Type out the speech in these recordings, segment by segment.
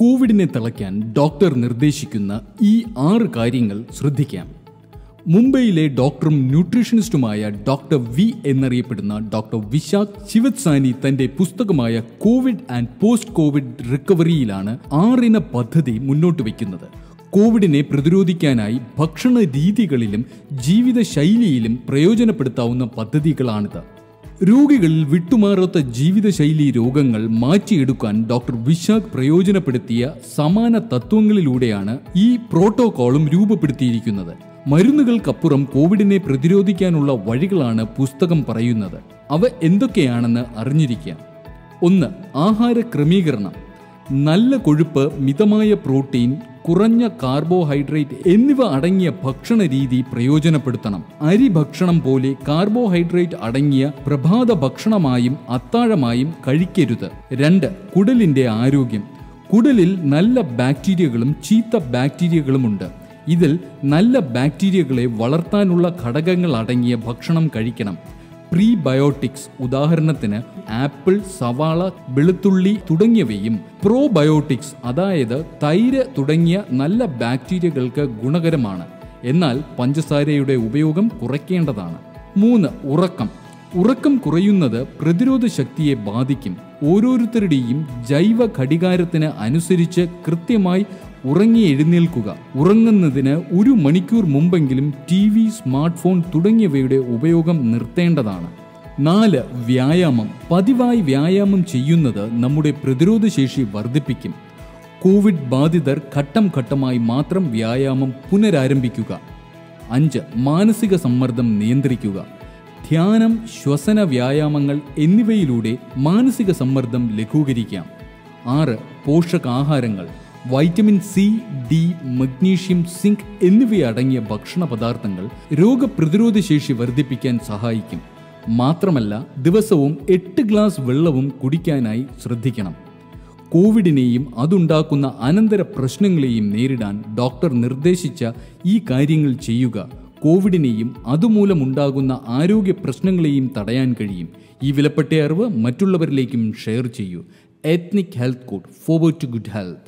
കോവിഡിനെ തളയ്ക്കാൻ ഡോക്ടർ നിർദ്ദേശിക്കുന്ന ഈ ആറ് കാര്യങ്ങൾ ശ്രദ്ധിക്കാം മുംബൈയിലെ ഡോക്ടറും ന്യൂട്രീഷനിസ്റ്റുമായ ഡോക്ടർ വി എന്നറിയപ്പെടുന്ന ഡോക്ടർ വിശാഖ് ശിവത്സാനി തന്റെ പുസ്തകമായ കോവിഡ് ആൻഡ് പോസ്റ്റ് കോവിഡ് റിക്കവറിയിലാണ് ആറിന പദ്ധതി മുന്നോട്ട് വയ്ക്കുന്നത് കോവിഡിനെ പ്രതിരോധിക്കാനായി ഭക്ഷണ രീതികളിലും ജീവിതശൈലിയിലും പ്രയോജനപ്പെടുത്താവുന്ന പദ്ധതികളാണിത് രോഗികളിൽ വിട്ടുമാറാത്ത ജീവിതശൈലി രോഗങ്ങൾ മാറ്റിയെടുക്കാൻ ഡോക്ടർ വിശാഖ് പ്രയോജനപ്പെടുത്തിയ സമാന തത്വങ്ങളിലൂടെയാണ് ഈ പ്രോട്ടോകോളും രൂപപ്പെടുത്തിയിരിക്കുന്നത് മരുന്നുകൾക്കപ്പുറം കോവിഡിനെ പ്രതിരോധിക്കാനുള്ള വഴികളാണ് പുസ്തകം പറയുന്നത് അവ എന്തൊക്കെയാണെന്ന് അറിഞ്ഞിരിക്കാം ഒന്ന് ആഹാര ക്രമീകരണം നല്ല കൊഴുപ്പ് മിതമായ പ്രോട്ടീൻ കുറഞ്ഞ കാർബോഹൈഡ്രേറ്റ് എന്നിവ അടങ്ങിയ ഭക്ഷണ രീതി പ്രയോജനപ്പെടുത്തണം അരി ഭക്ഷണം പോലെ കാർബോഹൈഡ്രേറ്റ് അടങ്ങിയ പ്രഭാത ഭക്ഷണമായും അത്താഴമായും കഴിക്കരുത് രണ്ട് കുടലിന്റെ ആരോഗ്യം കുടലിൽ നല്ല ബാക്ടീരിയകളും ചീത്ത ബാക്ടീരിയകളുമുണ്ട് ഇതിൽ നല്ല ബാക്ടീരിയകളെ വളർത്താനുള്ള ഘടകങ്ങൾ അടങ്ങിയ ഭക്ഷണം കഴിക്കണം പ്രീബയോട്ടിക്സ് ഉദാഹരണത്തിന് ആപ്പിൾ സവാള വെളുത്തുള്ളി തുടങ്ങിയവയും പ്രോബയോട്ടിക്സ് അതായത് തൈര് തുടങ്ങിയ നല്ല ബാക്ടീരിയകൾക്ക് ഗുണകരമാണ് എന്നാൽ പഞ്ചസാരയുടെ ഉപയോഗം കുറയ്ക്കേണ്ടതാണ് മൂന്ന് ഉറക്കം ഉറക്കം കുറയുന്നത് പ്രതിരോധ ശക്തിയെ ബാധിക്കും ഓരോരുത്തരുടെയും ജൈവ ഘടികാരത്തിന് അനുസരിച്ച് കൃത്യമായി ഉറങ്ങി എഴുന്നേൽക്കുക ഉറങ്ങുന്നതിന് ഒരു മണിക്കൂർ മുമ്പെങ്കിലും ടി വി സ്മാർട്ട് ഫോൺ തുടങ്ങിയവയുടെ ഉപയോഗം നിർത്തേണ്ടതാണ് നാല് വ്യായാമം പതിവായി വ്യായാമം ചെയ്യുന്നത് നമ്മുടെ പ്രതിരോധശേഷി വർദ്ധിപ്പിക്കും കോവിഡ് ബാധിതർ ഘട്ടം ഘട്ടമായി മാത്രം വ്യായാമം പുനരാരംഭിക്കുക അഞ്ച് മാനസിക സമ്മർദ്ദം നിയന്ത്രിക്കുക ധ്യാനം ശ്വസന വ്യായാമങ്ങൾ എന്നിവയിലൂടെ മാനസിക സമ്മർദ്ദം ലഘൂകരിക്കാം ആറ് പോഷകാഹാരങ്ങൾ vitamin C D magnesium zinc എന്നിവയടങ്ങിയ ഭക്ഷണ പദാർത്ഥങ്ങൾ രോഗപ്രതിരോധ ശേഷി വർദ്ധിപ്പിക്കാൻ സഹായിക്കും മാത്രമല്ല ദിവസവും എട്ട് ഗ്ലാസ് വെള്ളവും കുടിക്കാനായി ശ്രദ്ധിക്കണം കോവിഡിനെയും അതുണ്ടാക്കുന്ന അനന്തര പ്രശ്നങ്ങളെയും നേരിടാൻ ഡോക്ടർ നിർദ്ദേശിച്ച ഈ കാര്യങ്ങൾ ചെയ്യുക കോവിഡിനെയും അതുമൂലമുണ്ടാകുന്ന ആരോഗ്യ പ്രശ്നങ്ങളെയും തടയാൻ കഴിയും ഈ വിലപ്പെട്ട അറിവ് മറ്റുള്ളവരിലേക്കും ഷെയർ ചെയ്യൂ ethnic health code forward to good health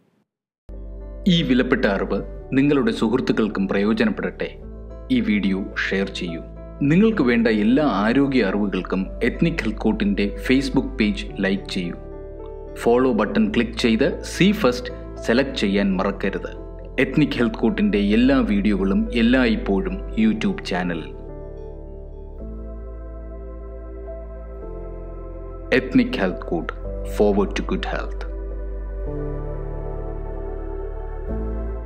ഈ വിലപ്പെട്ട അറിവ് നിങ്ങളുടെ സുഹൃത്തുക്കൾക്കും പ്രയോജനപ്പെടട്ടെ ഈ വീഡിയോ ഷെയർ ചെയ്യൂ നിങ്ങൾക്ക് വേണ്ട എല്ലാ ആരോഗ്യ അറിവുകൾക്കും എത്നിക് ഹെൽത്ത് കോട്ടിൻ്റെ ഫേസ്ബുക്ക് പേജ് ലൈക്ക് ചെയ്യൂ ഫോളോ ബട്ടൺ ക്ലിക്ക് ചെയ്ത് സി ഫസ്റ്റ് സെലക്ട് ചെയ്യാൻ മറക്കരുത് എത്നിക് ഹെൽത്ത് കോട്ടിൻ്റെ എല്ലാ വീഡിയോകളും എല്ലായ്പ്പോഴും യൂട്യൂബ് ചാനലിൽ ethnic health code forward to good health